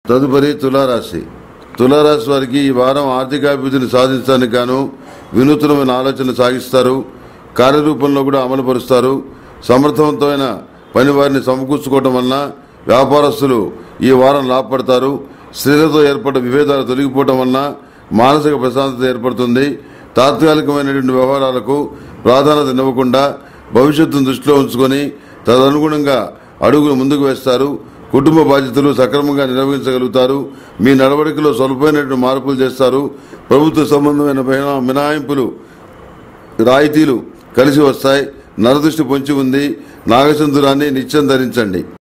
తదుపరి తులారాశి తులారాశి వారికి ఈ వారం ఆర్థికాభివృద్ధిని సాధించడానికి గాను వినూత్నమైన ఆలోచనలు సాగిస్తారు కార్యరూపంలో కూడా అమలుపరుస్తారు సమర్థవంతమైన పని వారిని సమకూర్చుకోవటం వలన వ్యాపారస్తులు ఈ వారం లాభపడతారు స్త్రీలతో ఏర్పడ్డ విభేదాలు తొలగిపోవటం వలన మానసిక ప్రశాంతత ఏర్పడుతుంది తాత్కాలికమైనటువంటి వ్యవహారాలకు ప్రాధాన్యత ఇవ్వకుండా భవిష్యత్తును దృష్టిలో ఉంచుకొని తదనుగుణంగా అడుగులు ముందుకు వేస్తారు కుటుంబ బాధ్యతలు సక్రమంగా నిర్వహించగలుగుతారు మీ నడవడికలో స్వల్పమైనటువంటి మార్పులు చేస్తారు ప్రభుత్వ సంబంధమైన మినహా- మినహాయింపులు రాయితీలు కలిసి వస్తాయి నరదృష్టి పొంచి ఉంది నాగసింధురాన్ని నిత్యం ధరించండి